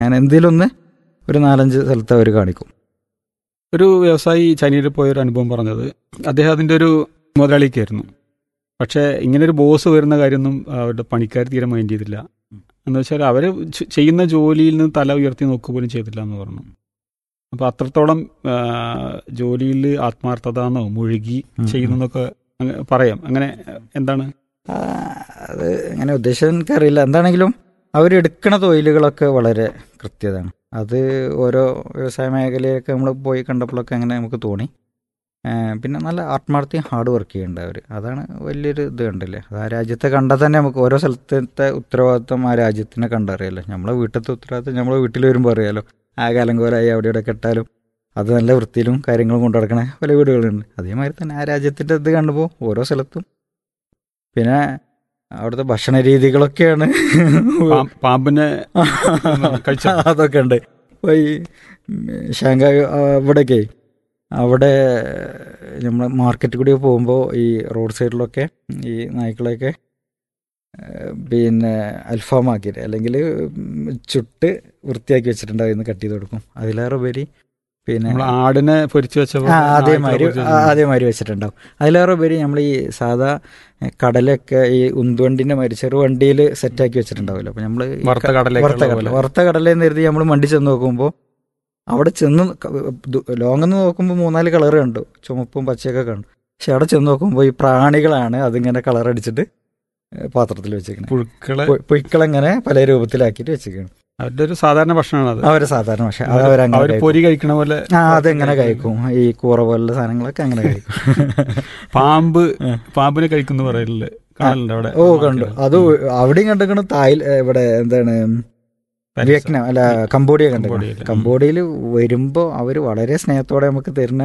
ഞാൻ എന്തെങ്കിലും ഒന്ന് ഒരു നാലഞ്ച് സ്ഥലത്ത് അവർ കാണിക്കും ഒരു വ്യവസായി ചൈനയിൽ പോയ ഒരു അനുഭവം പറഞ്ഞത് അദ്ദേഹം അതിൻ്റെ ഒരു മുതലാളിക്കായിരുന്നു പക്ഷേ ഇങ്ങനെ ഒരു ബോസ് വരുന്ന കാര്യമൊന്നും അവരുടെ പണിക്കാർ തീരെ മൈൻഡ് ചെയ്തില്ല എന്ന് വെച്ചാൽ അവർ ചെയ്യുന്ന ജോലിയിൽ നിന്ന് തല ഉയർത്തി നോക്കുക പോലും ചെയ്തില്ല എന്ന് പറഞ്ഞു അപ്പോൾ അത്രത്തോളം ആ, ജോലിയിൽ ആത്മാർത്ഥത എന്നോ മുഴുകി ഉം. ചെയ്യുന്നതൊക്കെ അങ്ങ് പറയാം അങ്ങനെ എന്താണ് ആ, അത് അങ്ങനെ ഉദ്ദേശം എനിക്കറിയില്ല എന്താണെങ്കിലും അവരെടുക്കണ തൊഴിലുകളൊക്കെ വളരെ കൃത്യതാണ് അത് ഓരോ വ്യവസായ മേഖലയൊക്കെ നമ്മൾ പോയി കണ്ടപ്പോഴൊക്കെ അങ്ങനെ നമുക്ക് തോന്നി ആ, പിന്നെ നല്ല ആത്മാർത്ഥയും ഹാർഡ് വർക്ക് ചെയ്യുന്നുണ്ട് അവർ അതാണ് വലിയൊരു ഇത് കണ്ടില്ലേ അത് ആ രാജ്യത്തെ കണ്ടാൽ തന്നെ നമുക്ക് ഓരോ സ്ഥലത്തെ ഉത്തരവാദിത്വം ആ രാജ്യത്തിനെ കണ്ടറിയാലോ നമ്മളെ വീട്ടിലത്തെ ഉത്തരവാദിത്വം നമ്മളെ വീട്ടിൽ വരുമ്പോൾ അറിയാലോ ആ കലങ്കോലായി അവിടെ ഇവിടെ കെട്ടാലും അത് നല്ല വൃത്തിയിലും കാര്യങ്ങളും കൊണ്ടു നടക്കണ പല വീടുകളുണ്ട് അതേമാതിരി തന്നെ ആ രാജ്യത്തിൻ്റെ ഇത് കണ്ടുമ്പോൾ ഓരോ സ്ഥലത്തും പിന്നെ അവിടുത്തെ ഭക്ഷണ രീതികളൊക്കെയാണ് പാ- പാമ്പിനെ കഴിച്ച അതൊക്കെ ഉണ്ട് ഇപ്പൊ ഈ ഷാങ്കായ് ആ, ഇവിടെയൊക്കെ അവിടെ നമ്മൾ മാർക്കറ്റിൽ കൂടി പോകുമ്പോൾ ഈ റോഡ് സൈഡിലൊക്കെ ഈ നായ്ക്കളെയൊക്കെ ഏ, പിന്നെ അൽഫാമാക്കിയിട്ട് അല്ലെങ്കിൽ ചുട്ട് വൃത്തിയാക്കി വെച്ചിട്ടുണ്ടാവും ഇന്ന് കട്ട് ചെയ്ത് കൊടുക്കും അതിലേറെ ഉപരി പിന്നെ നമ്മൾ ആടിനെ പൊരിച്ചു വെച്ച ആ അതേമാതിരി ആ, അതേമാതിരി വെച്ചിട്ടുണ്ടാവും അതിലേറെ ഉപരി നമ്മൾ ഈ സാധാ എ, കടലൊക്കെ ഈ ഉന്തുവണ്ടിന്റെ മാതിരി ചെറു വണ്ടിയിൽ സെറ്റാക്കി വെച്ചിട്ടുണ്ടാവില്ല അപ്പൊ നമ്മൾ വറുത്ത കടലയൊക്കെ വറുത്ത ഉള്ള കടല പോലെ. വറുത്ത കടലെന്ന് കരുതി നമ്മൾ മണ്ടി ചെന്ന് നോക്കുമ്പോൾ അവിടെ ചെന്ന് ലോങ്ങെന്ന് നോക്കുമ്പോൾ മൂന്നാല് കളർ കണ്ടു ചുമപ്പും പച്ചയൊക്കെ കണ്ടു പക്ഷെ അവിടെ ചെന്ന് നോക്കുമ്പോൾ ഈ പ്രാണികളാണ് അതിങ്ങനെ കളർ അടിച്ചിട്ട് ഏ, പാത്രത്തിൽ വെച്ചേക്കണേ പുഴുക്കളെ പൊയ്ക്കളങ്ങനെ പല രൂപത്തിലാക്കിയിട്ട് വെച്ചേക്കണം അവരുടെ ഒരു സാധാരണ ഭക്ഷണമാണ് അത് അവരെ സാധാരണ പക്ഷെ അത് അവരങ്ങനെ അവർ കഴിക്കും. പൊരി കഴിക്കണ പോലെ ആ അതെങ്ങനെ കഴിക്കും ഈ കൂറ പോലുള്ള സാധനങ്ങളൊക്കെ അങ്ങനെ കഴിക്കും പാമ്പ് ആ. പാമ്പിനെ കഴിക്കുന്നു പറയലില്ല കാണലുണ്ട് അവിടെ ഓ കണ്ടു അത് അവിടെയും കണ്ടിരിക്കണം തായ് ഇവിടെ എന്താണ് വിയറ്റ്നാം അല്ല കംബോഡിയ കണ്ടിരിക്കണം കംബോഡിയയില്. കംബോഡിയയിൽ വരുമ്പോൾ അവർ വളരെ സ്നേഹത്തോടെ നമുക്ക് തരുന്ന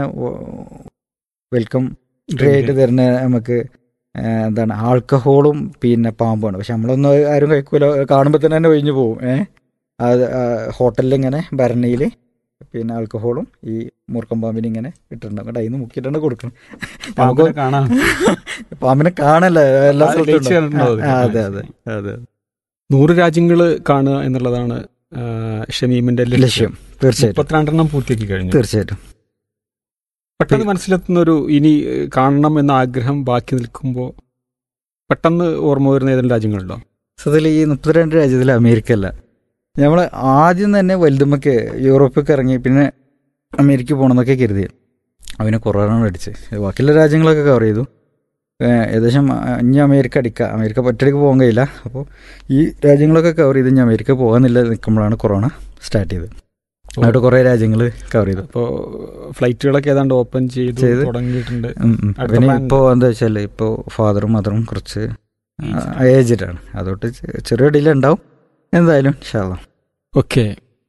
വെൽക്കം ഡ്രേ ആയിട്ട് തരുന്ന നമുക്ക് ആ, എന്താണ് ആൽക്കഹോളും പിന്നെ പാമ്പുമാണ് പക്ഷെ നമ്മളൊന്നും ആരും കഴിക്കൂല കാണുമ്പോൾ തന്നെ തന്നെ ഒഴിഞ്ഞു പോകും ഏഹ് അത് ഹോട്ടലിൽ ഇങ്ങനെ ഭരണിയിൽ പിന്നെ ആൽക്കഹോളും ഈ മൂർക്കം പാമ്പിന് ഇങ്ങനെ ഇട്ടിട്ടുണ്ടാവും കേട്ടോ അതിന് മുക്കിയിട്ടാണ് കൊടുക്കണം നമുക്ക് പാമ്പിനെ കാണാം പാമ്പിനെ കാണല്ല എല്ലാ ആ, സ്ഥലത്തും ലയിച്ച് ഉണ്ടാവും. കണ്ടിട്ടുണ്ടാവും ആ, അത്. അതെ അതെ അതെ നൂറ് രാജ്യങ്ങൾ കാണുക എന്നുള്ളതാണ് ആ, ഷമീമിന്റെ ലക്ഷ്യം തീർച്ചയായിട്ടും മുപ്പത്തിരണ്ടെണ്ണം പൂർത്തിയാക്കി കഴിഞ്ഞു തീർച്ചയായിട്ടും പെട്ടെന്ന് മനസ്സിലെത്തുന്ന ഒരു ഇനി ഏഹ്, കാണണം എന്ന ആഗ്രഹം ബാക്കി നിൽക്കുമ്പോൾ പെട്ടെന്ന് ഓർമ്മ വരുന്ന ഏതെങ്കിലും രാജ്യങ്ങളുണ്ടോ സത്യത്തിൽ ഈ മുപ്പത്തിരണ്ട് രാജ്യത്തിൽ അമേരിക്ക അല്ല നമ്മൾ ആദ്യം തന്നെ വലുതുമ്മക്ക് യൂറോപ്പൊക്കെ ഇറങ്ങി പിന്നെ അമേരിക്ക പോകണമെന്നൊക്കെ കരുതി അവന് കൊറോണ അടിച്ച് ബാക്കിയുള്ള രാജ്യങ്ങളൊക്കെ കവർ ചെയ്തു ഏഹ് ഏകദേശം അഹ് ഇനി അമേരിക്ക അടിക്കുക അമേരിക്ക ഒറ്റയ്ക്ക് പോകാൻ കഴിയില്ല അപ്പോൾ ഈ രാജ്യങ്ങളൊക്കെ കവർ ചെയ്ത് ഇനി അമേരിക്ക പോകാനില്ല നിൽക്കുമ്പോഴാണ് കൊറോണ സ്റ്റാർട്ട് ചെയ്തത് അവിടെ കുറേ രാജ്യങ്ങൾ കവർ ചെയ്തു അപ്പോൾ ഫ്ലൈറ്റുകളൊക്കെ ഏതാണ്ട് ഓപ്പൺ ചെയ്ത് ചെയ്ത് തുടങ്ങിയിട്ടുണ്ട് ഉം, ഉം. അടുത്ത പിന്നെ plan ഇപ്പോൾ എന്താ വെച്ചാൽ ഇപ്പോൾ ഫാദറും മദറും കുറച്ച് ഏജ്ഡാണ് അതുകൊണ്ട് ചെ- ചെറിയ ഡിലേ ഉണ്ടാവും എന്തായാലും ഷാളാം ഓക്കെ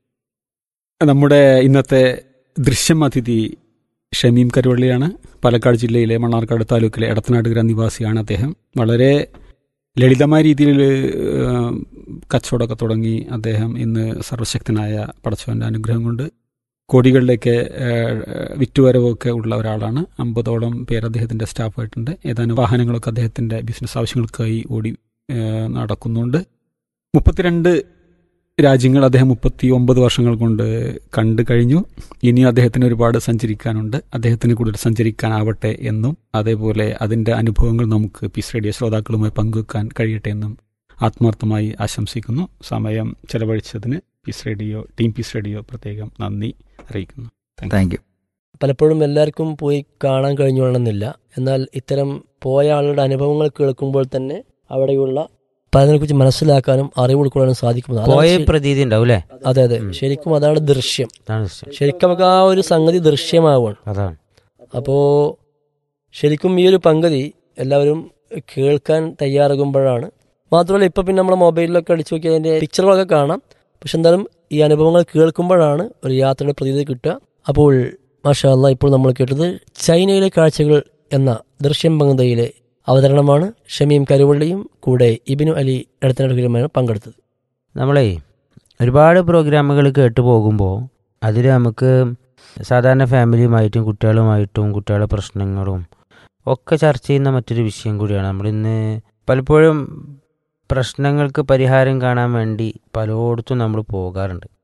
നമ്മുടെ ഇന്നത്തെ ദൃശ്യം അതിഥി ഷമീം കരുവള്ളിയാണ് പാലക്കാട് ജില്ലയിലെ മണ്ണാർക്കാട് താലൂക്കിലെ എടത്തനാട്ടുകര നിവാസിയാണ് അദ്ദേഹം വളരെ ലളിതമായ രീതിയിൽ ഏഹ്, കച്ചവടമൊക്കെ തുടങ്ങി അദ്ദേഹം ഇന്ന് സർവശക്തനായ പടച്ചവൻ്റെ അനുഗ്രഹം കൊണ്ട് കോടികളിലേക്ക് ഏഹ്, വിറ്റുവരവൊക്കെ ഉള്ള ഒരാളാണ് അമ്പതോളം പേർ അദ്ദേഹത്തിൻ്റെ സ്റ്റാഫായിട്ടുണ്ട് ഏതാനും വാഹനങ്ങളൊക്കെ അദ്ദേഹത്തിൻ്റെ ബിസിനസ് ആവശ്യങ്ങൾക്കായി ഓടി ഏഹ്, നടക്കുന്നുണ്ട് മുപ്പത്തിരണ്ട് രാജ്യങ്ങൾ അദ്ദേഹം മുപ്പത്തി ഒമ്പത് വർഷങ്ങൾ കൊണ്ട് കണ്ടു കഴിഞ്ഞു ഇനി അദ്ദേഹത്തിന് ഒരുപാട് സഞ്ചരിക്കാനുണ്ട് അദ്ദേഹത്തിന് കൂടുതൽ സഞ്ചരിക്കാനാവട്ടെ എന്നും അതേപോലെ അതിൻ്റെ അനുഭവങ്ങൾ നമുക്ക് പീസ് റേഡിയോ ശ്രോതാക്കളുമായി പങ്കുവെക്കാൻ കഴിയട്ടെ എന്നും ആത്മാർത്ഥമായി ആശംസിക്കുന്നു സമയം ചെലവഴിച്ചതിന് peace radio team peace radio പ്രത്യേകം നന്ദി അറിയിക്കുന്നു താങ്ക് യു പലപ്പോഴും എല്ലാവർക്കും പോയി കാണാൻ കഴിഞ്ഞോളണമെന്നില്ല എന്നാൽ ഇത്തരം പോയ ആളുടെ അനുഭവങ്ങൾ കേൾക്കുമ്പോൾ തന്നെ അവിടെയുള്ള പലതിനെക്കുറിച്ച് മനസ്സിലാക്കാനും അറിവ് ഉൾക്കൊള്ളാനും സാധിക്കും അതാണ് പോയ ശരി- പ്രതീതി ഉണ്ടാവും അല്ലേ അതെ അതെ ഉം. ശരിക്കും അതാണ് ദൃശ്യം അതാണ് വിഷയം. ശരിക്കും നമുക്ക് ആ ഒരു സംഗതി ദൃശ്യമാവണം അതാണ് അപ്പോൾ ശരിക്കും ഈ ഒരു പങ്കുതി എല്ലാവരും കേൾക്കാൻ തയ്യാറാകുമ്പോഴാണ് മാത്രമല്ല ഇപ്പം പിന്നെ നമ്മുടെ മൊബൈലിലൊക്കെ അടിച്ചു നോക്കി അതിൻ്റെ പിക്ചറുകളൊക്കെ കാണാം പക്ഷെ എന്തായാലും ഈ അനുഭവങ്ങൾ കേൾക്കുമ്പോഴാണ് ഒരു യാത്രയുടെ പ്രതീതി കിട്ടുക അപ്പോൾ മാഷാ അല്ലാ ഇപ്പോൾ നമ്മൾ കേട്ടത് ചൈനയിലെ കാഴ്ചകൾ എന്ന ദൃശ്യം പങ്കുതയിലെ അവതരണമാണ് ഷമീം കരുവള്ളിയും കൂടെ ഇബിനു അലി ഇടത്തിനടുക്കലുമാണ് പങ്കെടുത്തത് നമ്മളേ ഒരുപാട് പ്രോഗ്രാമുകൾ കേട്ട് പോകുമ്പോൾ അതിൽ നമുക്ക് സാധാരണ ഫാമിലിയുമായിട്ടും കുട്ടികളുമായിട്ടും കുട്ടികളുടെ പ്രശ്നങ്ങളും ഒക്കെ ചർച്ച ചെയ്യുന്ന മറ്റൊരു വിഷയം കൂടിയാണ് നമ്മളിന്ന് പലപ്പോഴും പ്രശ്നങ്ങൾക്ക് പരിഹാരം കാണാൻ വേണ്ടി പലയിടത്തും നമ്മൾ പോകാറുണ്ട്